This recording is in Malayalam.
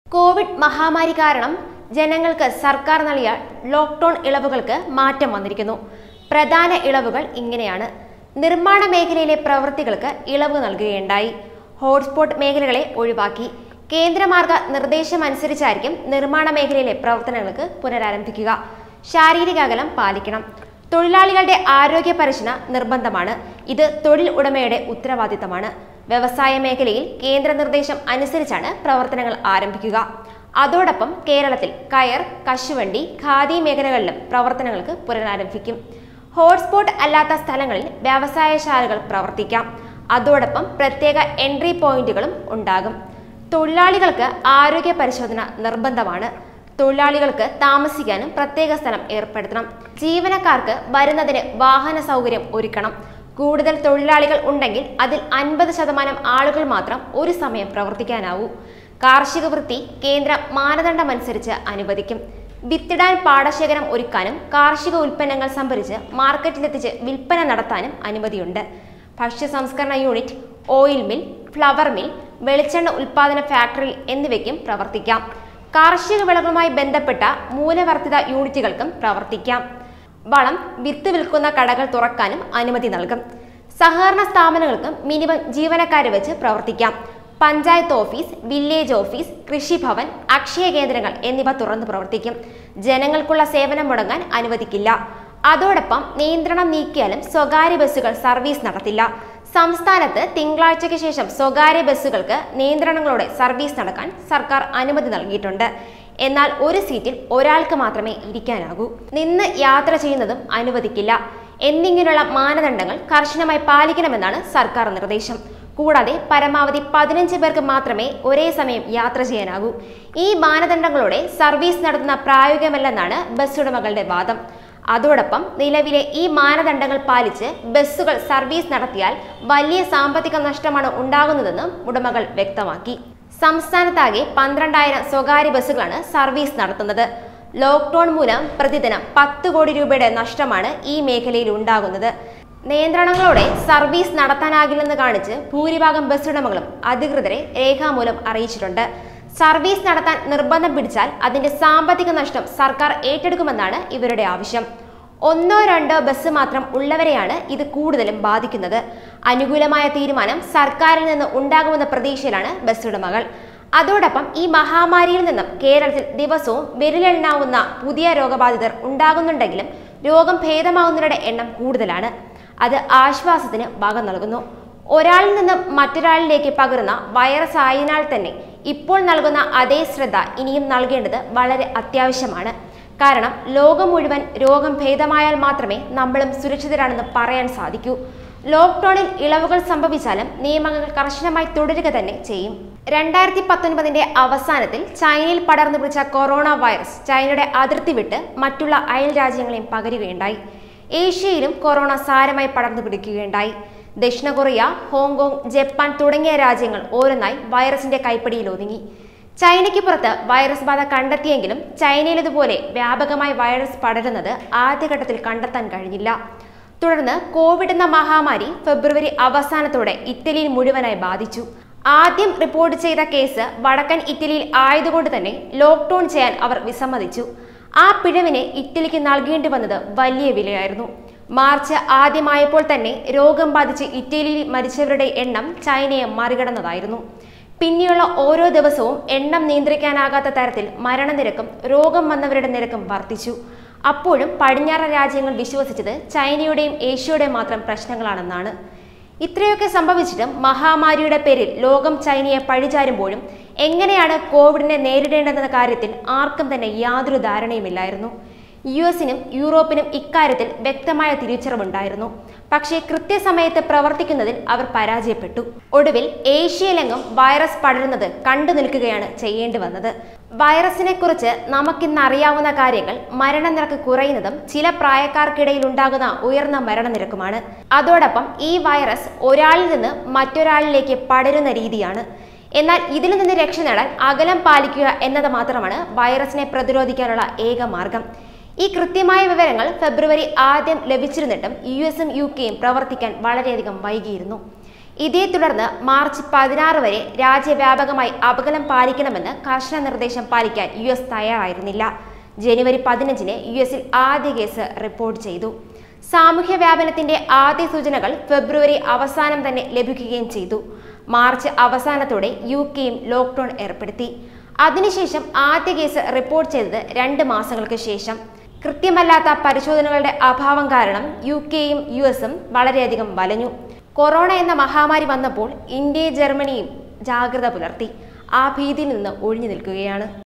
കോവിഡ് മഹാമാരി കാരണം ജനങ്ങൾക്ക് സർക്കാർ നൽകിയ ലോക്ക്ഡൌൺ ഇളവുകൾക്ക് മാറ്റം വന്നിരിക്കുന്നു പ്രധാന ഇളവുകൾ ഇങ്ങനെയാണ് നിർമ്മാണ മേഖലയിലെ പ്രവൃത്തികൾക്ക് ഇളവ് നൽകുകയുണ്ടായി ഹോട്ട്സ്പോട്ട് മേഖലകളെ ഒഴിവാക്കി കേന്ദ്രമാർഗ നിർദ്ദേശമനുസരിച്ചായിരിക്കും നിർമ്മാണ മേഖലയിലെ പ്രവർത്തനങ്ങൾക്ക് പുനരാരംഭിക്കുക ശാരീരിക അകലം പാലിക്കണം തൊഴിലാളികളുടെ ആരോഗ്യ പരിശോധന നിർബന്ധമാണ് ഇത് തൊഴിൽ ഉടമയുടെ ഉത്തരവാദിത്തമാണ് വ്യവസായ മേഖലയിൽ കേന്ദ്ര നിർദ്ദേശം അനുസരിച്ചാണ് പ്രവർത്തനങ്ങൾ ആരംഭിക്കുക അതോടൊപ്പം കേരളത്തിൽ കയർ കശുവണ്ടി ഖാദി മേഖലകളിലും പ്രവർത്തനങ്ങൾക്ക് പുനരാരംഭിക്കും ഹോട്ട്സ്പോട്ട് അല്ലാത്ത സ്ഥലങ്ങളിൽ വ്യവസായശാലകൾ പ്രവർത്തിക്കാം അതോടൊപ്പം പ്രത്യേക എൻട്രി പോയിന്റുകളും ഉണ്ടാകും തൊഴിലാളികൾക്ക് ആരോഗ്യ പരിശോധന നിർബന്ധമാണ് തൊഴിലാളികൾക്ക് താമസിക്കാനും പ്രത്യേക സ്ഥലം ഏർപ്പെടുത്തണം ജീവനക്കാർക്ക് വരുന്നതിന് വാഹന സൗകര്യം ഒരുക്കണം കൂടുതൽ തൊഴിലാളികൾ ഉണ്ടെങ്കിൽ അതിൽ അൻപത് ശതമാനം ആളുകൾ മാത്രം ഒരു സമയം പ്രവർത്തിക്കാനാവൂ കാർഷിക വൃത്തി കേന്ദ്ര മാനദണ്ഡമനുസരിച്ച് അനുവദിക്കും വിത്തിടാൻ പാടശേഖരം ഒരുക്കാനും കാർഷിക ഉൽപ്പന്നങ്ങൾ സംഭരിച്ച് മാർക്കറ്റിലെത്തിച്ച് വിൽപ്പന നടത്താനും അനുമതിയുണ്ട് ഭക്ഷ്യ സംസ്കരണ unit oil mill flour mill വെളിച്ചെണ്ണ ഉൽപാദന ഫാക്ടറി എന്നിവയ്ക്കും പ്രവർത്തിക്കാം കാർഷിക വിളകളുമായി ബന്ധപ്പെട്ട മൂലവർദ്ധിത യൂണിറ്റുകൾക്കും പ്രവർത്തിക്കാം വളം വിത്ത് വിൽക്കുന്ന കടകൾ തുറക്കാനും അനുമതി നൽകും സഹകരണ സ്ഥാപനങ്ങൾക്കും മിനിമം ജീവനക്കാരെ വെച്ച് പ്രവർത്തിക്കാം panchayat office village office Krishibhavan Akshaya കേന്ദ്രങ്ങൾ എന്നിവ തുറന്നു പ്രവർത്തിക്കും ജനങ്ങൾക്കുള്ള സേവനം മുടങ്ങാൻ അനുവദിക്കില്ല അതോടൊപ്പം നിയന്ത്രണം നീക്കിയാലും സ്വകാര്യ ബസ്സുകൾ സർവീസ് നടത്തില്ല സംസ്ഥാനത്ത് തിങ്കളാഴ്ചയ്ക്ക് ശേഷം സ്വകാര്യ ബസ്സുകൾക്ക് നിയന്ത്രണങ്ങളോടെ സർവീസ് നടക്കാൻ സർക്കാർ അനുമതി നൽകിയിട്ടുണ്ട് എന്നാൽ ഒരു സീറ്റിൽ ഒരാൾക്ക് മാത്രമേ ഇരിക്കാനാകൂ നിന്ന് യാത്ര ചെയ്യുന്നതും അനുവദിക്കില്ല എന്നിങ്ങനെയുള്ള മാനദണ്ഡങ്ങൾ കർശനമായി പാലിക്കണമെന്നാണ് സർക്കാർ നിർദ്ദേശം കൂടാതെ പരമാവധി പതിനഞ്ച് പേർക്ക് മാത്രമേ ഒരേ സമയം യാത്ര ചെയ്യാനാകൂ ഈ മാനദണ്ഡങ്ങളോടെ സർവീസ് നടത്തുന്ന പ്രായോഗികമല്ലെന്നാണ് ബസ് ഉടമകളുടെ വാദം അതോടൊപ്പം നിലവിലെ ഈ മാനദണ്ഡങ്ങൾ പാലിച്ച് ബസ്സുകൾ സർവീസ് നടത്തിയാൽ വലിയ സാമ്പത്തിക നഷ്ടമാണ് ഉണ്ടാകുന്നതെന്നും ഉടമകൾ വ്യക്തമാക്കി സംസ്ഥാനത്താകെ പന്ത്രണ്ടായിരം സ്വകാര്യ ബസ്സുകളാണ് സർവീസ് നടത്തുന്നത് ലോക്ക്ഡൌൺ മൂലം പ്രതിദിനം പത്ത് കോടി രൂപയുടെ നഷ്ടമാണ് ഈ മേഖലയിൽ ഉണ്ടാകുന്നത് നിയന്ത്രണങ്ങളോടെ സർവീസ് നടത്താനാകില്ലെന്ന് കാണിച്ച് ഭൂരിഭാഗം ബസ് ഉടമകളും അധികൃതരെ രേഖാമൂലം അറിയിച്ചിട്ടുണ്ട് സർവീസ് നടത്താൻ നിർബന്ധം പിടിച്ചാൽ അതിന്റെ സാമ്പത്തിക നഷ്ടം സർക്കാർ ഏറ്റെടുക്കുമെന്നാണ് ഇവരുടെ ആവശ്യം ഒന്നോ രണ്ടോ ബസ് മാത്രം ഉള്ളവരെയാണ് ഇത് കൂടുതലും ബാധിക്കുന്നത് അനുകൂലമായ തീരുമാനം സർക്കാരിൽ നിന്ന് ഉണ്ടാകുമെന്ന പ്രതീക്ഷയിലാണ് ബസ് ഉടമകൾ അതോടൊപ്പം ഈ മഹാമാരിയിൽ നിന്നും കേരളത്തിൽ ദിവസവും വിരലെണ്ണാവുന്ന പുതിയ രോഗബാധിതർ ഉണ്ടാകുന്നുണ്ടെങ്കിലും രോഗം ഭേദമാവുന്നവരുടെ എണ്ണം കൂടുതലാണ് അത് ആശ്വാസത്തിന് വക നൽകുന്നു ഒരാളിൽ നിന്നും മറ്റൊരാളിലേക്ക് പകരുന്ന വൈറസ് ആയതിനാൽ തന്നെ ഇപ്പോൾ നൽകുന്ന അതേ ശ്രദ്ധ ഇനിയും നൽകേണ്ടത് വളരെ അത്യാവശ്യമാണ് കാരണം ലോകം മുഴുവൻ രോഗം ഭേദമായാൽ മാത്രമേ നമ്മളും സുരക്ഷിതരാണെന്ന് പറയാൻ സാധിക്കൂ ലോക്ക്ഡൌണിൽ ഇളവുകൾ സംഭവിച്ചാലും നിയമങ്ങൾ കർശനമായി തുടരുക തന്നെ ചെയ്യും രണ്ടായിരത്തി പത്തൊൻപതിന്റെ അവസാനത്തിൽ ചൈനയിൽ പടർന്നു പിടിച്ച കൊറോണ വൈറസ് ചൈനയുടെ അതിർത്തി വിട്ട് മറ്റുള്ള അയൽ രാജ്യങ്ങളെയും പകരുകയുണ്ടായി ഏഷ്യയിലും കൊറോണ സാരമായി പടർന്നു പിടിക്കുകയുണ്ടായി ദക്ഷിണ കൊറിയ ഹോങ്കോങ് ജപ്പാൻ തുടങ്ങിയ രാജ്യങ്ങൾ ഓരോന്നായി വൈറസിന്റെ കൈപ്പിടിയിൽ ഒതുങ്ങി ചൈനയ്ക്ക് പുറത്ത് വൈറസ് ബാധ കണ്ടെത്തിയെങ്കിലും ചൈനയിലേതുപോലെ വ്യാപകമായി വൈറസ് പടരുന്നത് ആദ്യഘട്ടത്തിൽ കണ്ടെത്താൻ കഴിഞ്ഞില്ല തുടർന്ന് കോവിഡ് എന്ന മഹാമാരി ഫെബ്രുവരി അവസാനത്തോടെ ഇറ്റലിയിൽ മുഴുവനായി ബാധിച്ചു ആദ്യം റിപ്പോർട്ട് ചെയ്ത കേസ് വടക്കൻ ഇറ്റലിയിൽ ആയതുകൊണ്ട് തന്നെ ലോക്ക്ഡൌൺ ചെയ്യാൻ അവർ വിസമ്മതിച്ചു ആ പിഴവിന് ഇറ്റലിക്ക് നൽകേണ്ടി വന്നത് വലിയ വിലയായിരുന്നു മാർച്ച് ആദ്യമായപ്പോൾ തന്നെ രോഗം ബാധിച്ച് ഇറ്റലിയിൽ മരിച്ചവരുടെ എണ്ണം ചൈനയെ മറികടന്നതായിരുന്നു പിന്നെയുള്ള ഓരോ ദിവസവും എണ്ണം നിയന്ത്രിക്കാനാകാത്ത തരത്തിൽ മരണനിരക്കും രോഗം വന്നവരുടെ നിരക്കും വർദ്ധിച്ചു അപ്പോഴും പടിഞ്ഞാറൻ രാജ്യങ്ങൾ വിശ്വസിച്ചത് ചൈനയുടെയും ഏഷ്യയുടെയും മാത്രം പ്രശ്നങ്ങളാണെന്നാണ് ഇത്രയൊക്കെ സംഭവിച്ചിട്ടും മഹാമാരിയുടെ പേരിൽ ലോകം ചൈനയെ പഴിചാരുമ്പോഴും എങ്ങനെയാണ് കോവിഡിനെ നേരിടേണ്ടതെന്ന കാര്യത്തിൽ ആർക്കും തന്നെ യാതൊരു ധാരണയുമില്ലായിരുന്നു യു എസിനും യൂറോപ്പിനും ഇക്കാര്യത്തിൽ വ്യക്തമായ തിരിച്ചറിവുണ്ടായിരുന്നു പക്ഷേ കൃത്യസമയത്ത് പ്രവർത്തിക്കുന്നതിൽ അവർ പരാജയപ്പെട്ടു ഒടുവിൽ ഏഷ്യയിലെങ്ങും വൈറസ് പടരുന്നത് കണ്ടു നിൽക്കുകയാണ് ചെയ്യേണ്ടി വന്നത് വൈറസിനെ കുറിച്ച് നമുക്കിന്ന് അറിയാവുന്ന കാര്യങ്ങൾ മരണനിരക്ക് കുറയുന്നതും ചില പ്രായക്കാർക്കിടയിൽ ഉണ്ടാകുന്ന ഉയർന്ന മരണനിരക്കുമാണ് അതോടൊപ്പം ഈ വൈറസ് ഒരാളിൽ നിന്ന് മറ്റൊരാളിലേക്ക് പടരുന്ന രീതിയാണ് എന്നാൽ ഇതിൽ നിന്ന് രക്ഷ നേടാൻ അകലം പാലിക്കുക എന്നത് മാത്രമാണ് വൈറസിനെ പ്രതിരോധിക്കാനുള്ള ഏക മാർഗം ഈ കൃത്യമായ വിവരങ്ങൾ ഫെബ്രുവരി ആദ്യം ലഭിച്ചിരുന്നിട്ടും യു എസും യു കെയും പ്രവർത്തിക്കാൻ വളരെയധികം വൈകിയിരുന്നു ഇതേ തുടർന്ന് മാർച്ച് പതിനാറ് വരെ രാജ്യവ്യാപകമായി അപകടം പാലിക്കണമെന്ന് കർശന നിർദ്ദേശം പാലിക്കാൻ യു എസ് തയ്യാറായിരുന്നില്ല ജനുവരി പതിനഞ്ചിന് യു എസിൽ ആദ്യ കേസ് റിപ്പോർട്ട് ചെയ്തു സാമൂഹ്യ വ്യാപനത്തിന്റെ ആദ്യ സൂചനകൾ ഫെബ്രുവരി അവസാനം തന്നെ ലഭിക്കുകയും ചെയ്തു മാർച്ച് അവസാനത്തോടെ യു കെയും ലോക്ക്ഡൌൺ ഏർപ്പെടുത്തി അതിനുശേഷം ആദ്യ കേസ് റിപ്പോർട്ട് ചെയ്തത് രണ്ട് മാസങ്ങൾക്ക് ശേഷം കൃത്യമല്ലാത്ത പരിശോധനകളുടെ അഭാവം കാരണം യു കെയും യു എസും വളരെയധികം വലഞ്ഞു കൊറോണ എന്ന മഹാമാരി വന്നപ്പോൾ ഇന്ത്യയും ജർമ്മനിയും ജാഗ്രത പുലർത്തി ആ ഭീതിയിൽ നിന്ന് ഒഴിഞ്ഞു നിൽക്കുകയാണ്